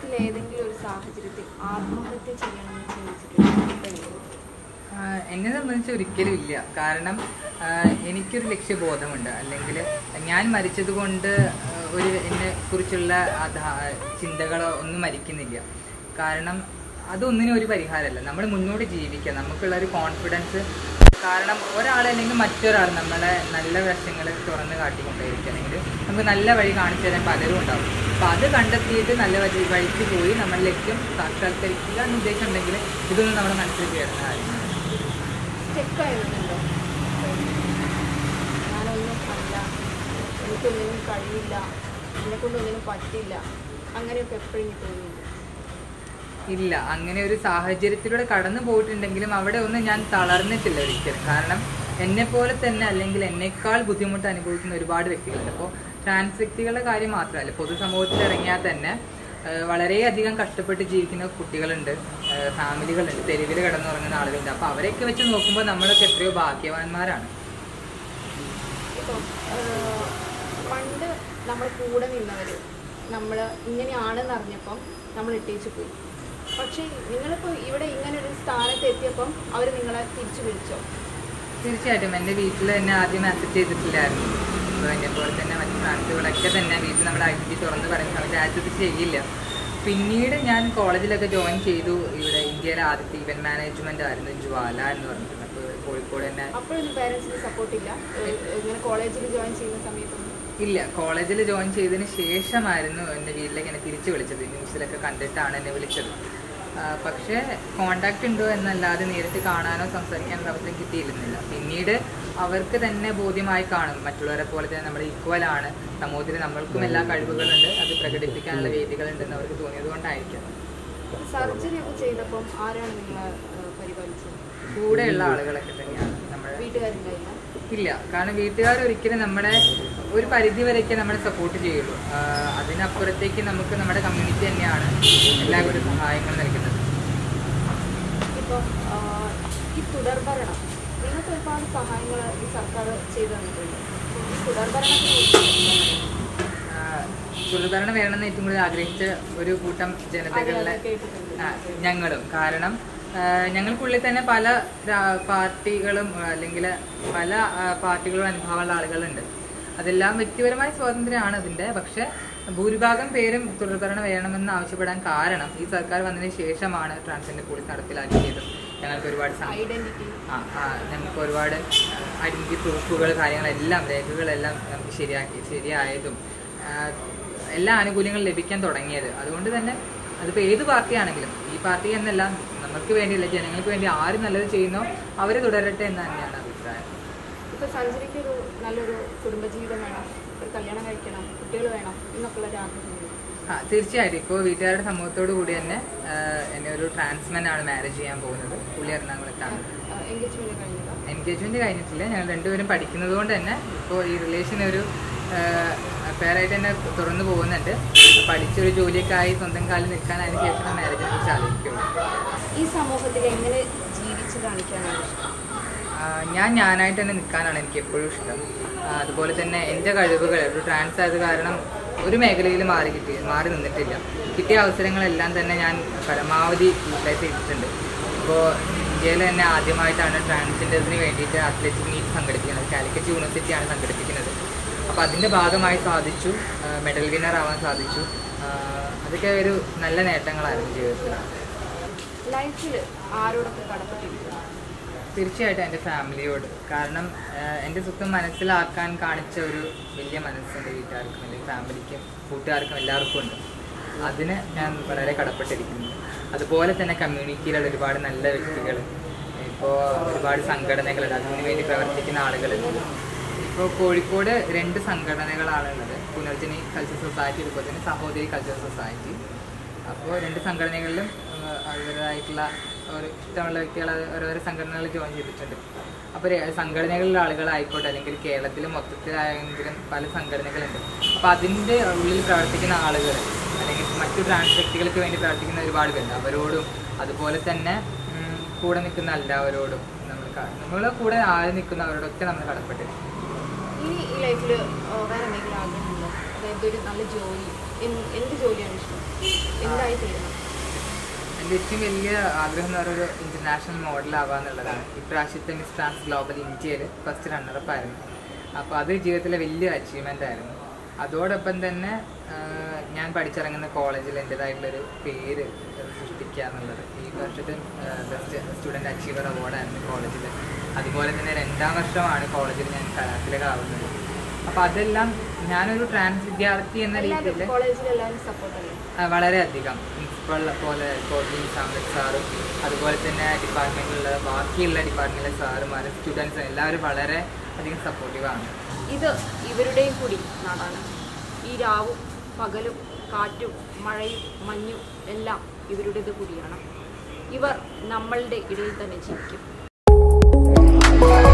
ജീവിതത്തിൽ ഏതെങ്കിലും ഒരു സാഹചര്യത്തിൽ ആത്മഹത്യ ചെയ്യണമെന്ന് ചിന്തിച്ചിട്ടുണ്ടോ ആഹ് എന്നെ സംബന്ധിച്ച് ഒരിക്കലും ഇല്ല കാരണം ആഹ് എനിക്കൊരു ലക്ഷ്യബോധമുണ്ട് അല്ലെങ്കിൽ ഞാൻ മരിച്ചത് കൊണ്ട് ആഹ് ഒരു എന്നെ കുറിച്ചുള്ള ചിന്തകളോ ഒന്നും മരിക്കുന്നില്ല കാരണം അതൊന്നിനും ഒരു പരിഹാരമല്ല നമ്മൾ മുന്നോട്ട് ജീവിക്കുക നമുക്കുള്ള ഒരു കോൺഫിഡൻസ് കാരണം ഒരാൾ അല്ലെങ്കിൽ മറ്റൊരാൾ നമ്മളെ നല്ല വശങ്ങൾ തുറന്ന് കാട്ടിക്കൊണ്ടേയിരിക്കും അല്ലെങ്കിൽ നമുക്ക് നല്ല വഴി കാണിച്ചു തരാൻ പലരും ഉണ്ടാവും അപ്പം അത് കണ്ടെത്തിയിട്ട് നല്ല വഴി വഴിക്ക് പോയി നമ്മൾ ലക്ഷ്യം സാക്ഷാത്കരിക്കുക എന്ന് ഉദ്ദേശം ഉണ്ടെങ്കിൽ ഇതൊന്നും നമ്മുടെ മനസ്സിൽ കയറുന്ന കാര്യമാണ് സ്റ്റെക്കായി വരുന്നുണ്ടോ ഞാനൊന്നും അല്ല എനിക്കൊന്നിനും കഴിയില്ല എന്നെക്കൊണ്ടൊന്നിനും പറ്റില്ല അങ്ങനെയൊക്കെ എപ്പോഴും തോന്നിയില്ല ഇല്ല അങ്ങനെ ഒരു സാഹചര്യത്തിലൂടെ കടന്നു പോയിട്ടുണ്ടെങ്കിലും അവിടെ ഒന്നും ഞാൻ തളർന്നിട്ടില്ല ഒരിക്കലും കാരണം എന്നെ പോലെ തന്നെ അല്ലെങ്കിൽ എന്നേക്കാൾ ബുദ്ധിമുട്ട് അനുഭവിക്കുന്ന ഒരുപാട് വ്യക്തികളുണ്ട് അപ്പോൾ ട്രാൻസ് വ്യക്തികളുടെ കാര്യം മാത്രമല്ല പൊതുസമൂഹത്തിൽ ഇറങ്ങിയാൽ തന്നെ ആ, വളരെയധികം കഷ്ടപ്പെട്ട് ജീവിക്കുന്ന കുട്ടികളുണ്ട് ആ, ഫാമിലികളുണ്ട് തെരുവിൽ കിടന്നുറങ്ങുന്ന ആളുകളുണ്ട് അപ്പോൾ അവരെയൊക്കെ വെച്ച് നോക്കുമ്പോൾ നമ്മളൊക്കെ എത്രയോ ഭാഗ്യവാന്മാരാണ് ഇപ്പം ആഹ്, പണ്ട് നമ്മൾ കൂടെ നിന്നവർ നമ്മൾ ഇങ്ങനെയാണെന്ന് അറിഞ്ഞപ്പം നമ്മൾ ഇട്ടേച്ച് പോയി പക്ഷേ നിങ്ങളിപ്പോൾ ഇവിടെ ഇങ്ങനെ ഒരു സ്ഥാനത്ത് എത്തിയപ്പം അവർ നിങ്ങളെ തിരിച്ചു വിളിച്ചോ തീർച്ചയായിട്ടും എൻ്റെ വീട്ടിൽ എന്നെ ആദ്യം അക്സെപ്റ്റ് ചെയ്തിട്ടില്ലായിരുന്നു അപ്പോൾ എന്നെ പോലെ തന്നെ മറ്റു ഫ്രാൻസുകളൊക്കെ തന്നെ വീട്ടിൽ നമ്മുടെ ഐഡൻറ്റി തുറന്ന് പറയുന്ന സമയത്ത് ആക്സെപ്റ്റ് ചെയ്യില്ല പിന്നീട് ഞാൻ കോളേജിലൊക്കെ ജോയിൻ ചെയ്തു ഇവിടെ ഇന്ത്യയിലെ ആദ്യത്തെ ഇവൻറ്റ് മാനേജ്മെൻ്റ് ആയിരുന്നു ജ്വാല എന്ന് പറഞ്ഞിട്ട് അപ്പോൾ കോഴിക്കോട് തന്നെ അപ്പോഴൊന്നും പേരൻസിന് സപ്പോർട്ടില്ല ഇങ്ങനെ കോളേജിൽ ജോയിൻ ചെയ്യുന്ന സമയത്തൊന്നും ഇല്ല കോളേജിൽ ജോയിൻ ചെയ്തതിന് ശേഷമായിരുന്നു എൻ്റെ വീട്ടിലേക്ക് എന്നെ തിരിച്ചു വിളിച്ചത് ന്യൂസിലൊക്കെ കണ്ടിട്ടാണ് എന്നെ വിളിച്ചത് ആ, പക്ഷേ കോണ്ടാക്ട് ഉണ്ടോ എന്നല്ലാതെ നേരിട്ട് കാണാനോ സംസാരിക്കാനോ അവസരം കിട്ടിയിരുന്നില്ല പിന്നീട് അവർക്ക് തന്നെ ബോധ്യമായി കാണും മറ്റുള്ളവരെ പോലെ തന്നെ നമ്മൾ ഈക്വൽ ആണ് സമൂഹത്തിൽ നമ്മൾക്കും എല്ലാ കഴിവുകളുണ്ട് അത് പ്രകടിപ്പിക്കാനുള്ള വേദികളുണ്ടെന്ന് അവർക്ക് തോന്നിയത് കൊണ്ടായിരിക്കും സർജറി ഒക്കെ ചെയ്തപ്പം ആരാണ് നിങ്ങളെ ആഹ്, പരിപാലിച്ചത് കൂടെയുള്ള ആളുകളൊക്കെ തന്നെയാണ് നമ്മുടെ വീട്ടുകാരുണ്ടായില്ല ഇല്ല കാരണം വീട്ടുകാർ ഒരിക്കലും നമ്മളെ ഒരു പരിധി വരെയൊക്കെ നമ്മളെ സപ്പോർട്ട് ചെയ്യുള്ളൂ ആഹ് അതിനപ്പുറത്തേക്ക് നമുക്ക് നമ്മുടെ കമ്മ്യൂണിറ്റി തന്നെയാണ് എല്ലാവരും സഹായങ്ങൾ നൽകുന്നത് ഇപ്പം ആഹ്, ഈ തുടർഭരണം നിങ്ങൾക്ക് ഒരുപാട് സഹായങ്ങൾ ഈ സർക്കാർ ചെയ്തു തന്നിട്ടുണ്ട് ഈ തുടർഭരണത്തിനെ കുറിച്ച് ആഹ് തുടർഭരണം വേണമെന്ന് ഏറ്റവും കൂടുതൽ ആഗ്രഹിച്ച ഒരു കൂട്ടം ജനതകളിലെ കേട്ടിട്ടുണ്ട് ആ, ഞങ്ങളും കാരണം ആ, ഞങ്ങൾക്കുള്ളിൽ തന്നെ പല രാ- പാർട്ടികളും അല്ലെങ്കിൽ പല ആ, പാർട്ടികളും അനുഭവമുള്ള ആളുകളുണ്ട് അതെല്ലാം വ്യക്തിപരമായ സ്വാതന്ത്ര്യമാണ് അതിൻ്റെ പക്ഷെ ഭൂരിഭാഗം പേരും തുടർഭരണം വേണമെന്ന് ആവശ്യപ്പെടാൻ കാരണം ഈ സർക്കാർ വന്നതിന് ശേഷമാണ് ട്രാൻസ്ജെൻഡർ പോളിസി നടപ്പിലാക്കിയത് ഞങ്ങൾക്ക് ഒരുപാട് സം- ഐഡന്റിറ്റി ആ ആ ഞങ്ങൾക്ക് ഒരുപാട് ഐഡൻറ്റി പ്രൂഫുകൾ കാര്യങ്ങളെല്ലാം രേഖകളെല്ലാം നമുക്ക് ശരിയാക്കി ശരിയായതും ആ, എല്ലാ ആനുകൂല്യങ്ങളും ലഭിക്കാൻ തുടങ്ങിയത് അതുകൊണ്ട് തന്നെ അതിപ്പോൾ ഏത് പാർട്ടിയാണെങ്കിലും ഈ പാർട്ടി എന്നല്ല നമുക്ക് വേണ്ടിയല്ല ജനങ്ങൾക്ക് വേണ്ടി ആര് നല്ലത് ചെയ്യുന്നോ അവർ തുടരട്ടെ എന്ന് തന്നെയാണ് അഭിപ്രായം ഇപ്പൊ സർജറിക്ക് ഒരു നല്ലൊരു കുടുംബജീവിതം വേണം ഒരു കല്യാണം കഴിക്കണം കുട്ടികൾ വേണം എന്നൊക്കെയുള്ള ഒരു ആഗ്രഹമുണ്ട് ആ തീർച്ചയായിട്ടും ഇപ്പോൾ വീട്ടുകാരുടെ സമ്മതത്തോടു കൂടി തന്നെ ആ, എന്നെ ഒരു ട്രാൻസ്മെൻ ആണ് മാരേജ് ചെയ്യാൻ പോകുന്നത് പുള്ളി എറണാകുളത്താണ് എൻഗേജ്മെന്റ് കഴിഞ്ഞതാ എൻഗേജ്മെന്റ് കഴിഞ്ഞിട്ടില്ല ഞങ്ങൾ രണ്ടുപേരും പഠിക്കുന്നത് കൊണ്ട് തന്നെ ഇപ്പോൾ ഈ റിലേഷൻ ഒരു അഫെയറായിട്ട് തന്നെ തുറന്നു പോകുന്നുണ്ട് പഠിച്ചൊരു ജോലിയൊക്കെ ആയി സ്വന്തം കാലിൽ നിൽക്കാൻ അതിന് ശേഷം മാരേജിനെ കുറിച്ച് ആലോചിക്കുള്ളൂ ഈ സമൂഹത്തിൽ എങ്ങനെ ജീവിച്ചു കാണിക്കാനാണ് ഇഷ്ടം ആ, ഞാൻ ഞാനായിട്ട് തന്നെ നിൽക്കാനാണ് എനിക്ക് എപ്പോഴും ഇഷ്ടം ആ, അതുപോലെ തന്നെ എൻ്റെ കഴിവുകൾ ഒരു ട്രാൻസ് ആയത് കാരണം ഒരു മേഖലയിൽ മാറി കിട്ടി മാറി നിന്നിട്ടില്ല കിട്ടിയ അവസരങ്ങളെല്ലാം തന്നെ ഞാൻ പരമാവധി യൂട്ടിലൈസ് ചെയ്തിട്ടുണ്ട് ഇപ്പോൾ ഇന്ത്യയിൽ തന്നെ ആദ്യമായിട്ടാണ് ട്രാൻസ്ജെൻഡേഴ്സിന് വേണ്ടിയിട്ട് അത്ലറ്റിക് മീറ്റ് സംഘടിപ്പിക്കുന്നത് കാലിക്കറ്റ് യൂണിവേഴ്സിറ്റിയാണ് സംഘടിപ്പിക്കുന്നത് അപ്പോൾ അതിൻ്റെ ഭാഗമായി സാധിച്ചു മെഡൽ വിന്നർ ആവാൻ സാധിച്ചു ആ, അതൊക്കെ ഒരു നല്ല നേട്ടങ്ങളായിരുന്നു ജീവിതത്തിൽ ലൈഫിൽ ആരോടൊക്കെ കടപ്പെട്ടിരിക്കുന്നു തീർച്ചയായിട്ടും എൻ്റെ ഫാമിലിയോട് കാരണം ആഹ്, എൻ്റെ സുഖം മനസ്സിലാക്കാൻ കാണിച്ച ഒരു വലിയ മനസ്സ് എൻ്റെ വീട്ടുകാർക്കും അല്ലെങ്കിൽ ഫാമിലിക്കും കൂട്ടുകാർക്കും എല്ലാവർക്കും ഉണ്ട് അതിന് ഞാൻ വളരെ കടപ്പെട്ടിരിക്കുന്നു അതുപോലെ തന്നെ കമ്മ്യൂണിറ്റിയിലുള്ള ഒരുപാട് നല്ല വ്യക്തികൾ ഇപ്പോൾ ഒരുപാട് സംഘടനകളുണ്ട് അതിനു വേണ്ടി പ്രവർത്തിക്കുന്ന ആളുകളുണ്ട് ഇപ്പോൾ കോഴിക്കോട് രണ്ട് സംഘടനകളാണ് ഉള്ളത് പുനർജനി കൾച്ചർ സൊസൈറ്റി അതുപോലെ തന്നെ സഹോദരി കൾച്ചർ സൊസൈറ്റി അപ്പോൾ രണ്ട് സംഘടനകളിലും ആ, അവരുടേതായിട്ടുള്ള ഒരു ഇഷ്ടമുള്ള വ്യക്തികൾ അത് ഓരോരോ സംഘടനകളിൽ ജോയിൻ ചെയ്തിട്ടുണ്ട് അപ്പോൾ രെ- സംഘടനകളിലെ ആളുകളായിക്കോട്ടെ അല്ലെങ്കിൽ കേരളത്തിൽ മൊത്തത്തിലായെങ്കിലും പല സംഘടനകളുണ്ട് അപ്പോൾ അതിൻ്റെ ഉള്ളിൽ പ്രവർത്തിക്കുന്ന ആളുകൾ അല്ലെങ്കിൽ മറ്റു ട്രാൻസ് വ്യക്തികൾക്ക് വേണ്ടി പ്രവർത്തിക്കുന്ന ഒരുപാട് പേരുണ്ട് അവരോടും അതുപോലെ തന്നെ ഉം, കൂടെ നിൽക്കുന്ന എല്ലാവരോടും നമ്മൾ ക- നമ്മളെ കൂടെ ആര് നിൽക്കുന്നവരോടൊക്കെ നമ്മൾ കടപ്പെട്ടിട്ടുണ്ട് ഇനി ഈ ലൈഫിൽ വേറെ എന്തെങ്കിലും ആഗ്രഹമുണ്ടോ അതായത് ഒരു നല്ല ജോലി എന്ത് എന്ത് ജോലിയാണ് ഇഷ്ടം എന്തായി തീരണം എൻ്റെ ഏറ്റവും വലിയ ആഗ്രഹം എന്ന് പറയുന്നത് ഒരു ഇൻ്റർനാഷണൽ മോഡൽ ആവുക എന്നുള്ളതാണ് ഇപ്രാവശ്യത്തെ മിസ് ട്രാൻസ് ഗ്ലോബൽ ഇന്ത്യയിൽ ഫസ്റ്റ് റണ്ണറപ്പ് ആയിരുന്നു അപ്പോൾ അത് ജീവിതത്തിലെ വലിയ അച്ചീവ്മെൻ്റ് ആയിരുന്നു അതോടൊപ്പം തന്നെ ആ, ഞാൻ പഠിച്ചിറങ്ങുന്ന കോളേജിൽ എൻ്റെതായിട്ടുള്ളൊരു പേര് സൃഷ്ടിക്കുക എന്നുള്ളത് ഈ വർഷത്തെ ബെസ്റ്റ് സ്റ്റുഡൻറ് അച്ചീവർ അവാർഡായിരുന്നു കോളേജിൽ അതുപോലെ തന്നെ രണ്ടാം വർഷമാണ് കോളേജിൽ ഞാൻ കലാത്തിലകാവുന്നത് അപ്പോൾ അതെല്ലാം ഞാനൊരു ട്രാൻസ് വിദ്യാർത്ഥി എന്ന രീതിയിൽ എല്ലാവരും കോളേജിൽ എല്ലാവരും സപ്പോർട്ട് അല്ലേ ആ, വളരെയധികം പ്രിൻസിപ്പൾ പോലെ കോർഡിൻ സാമ്പിൾ സാറും അതുപോലെ തന്നെ ഡിപ്പാർട്ട്മെൻറ്റിലുള്ള ബാക്കിയുള്ള ഡിപ്പാർട്ട്മെൻറ്റിലെ സാറുമാരും സ്റ്റുഡൻസും എല്ലാവരും വളരെ അധികം സപ്പോർട്ടീവാണ് ഇത് ഇവരുടെയും കൂടി നാടാണ് ഈ രാവും പകലും കാറ്റും മഴയും മഞ്ഞും എല്ലാം ഇവരുടേത് കൂടിയാണ് ഇവർ നമ്മളുടെ ഇടയിൽ തന്നെ ജീവിക്കും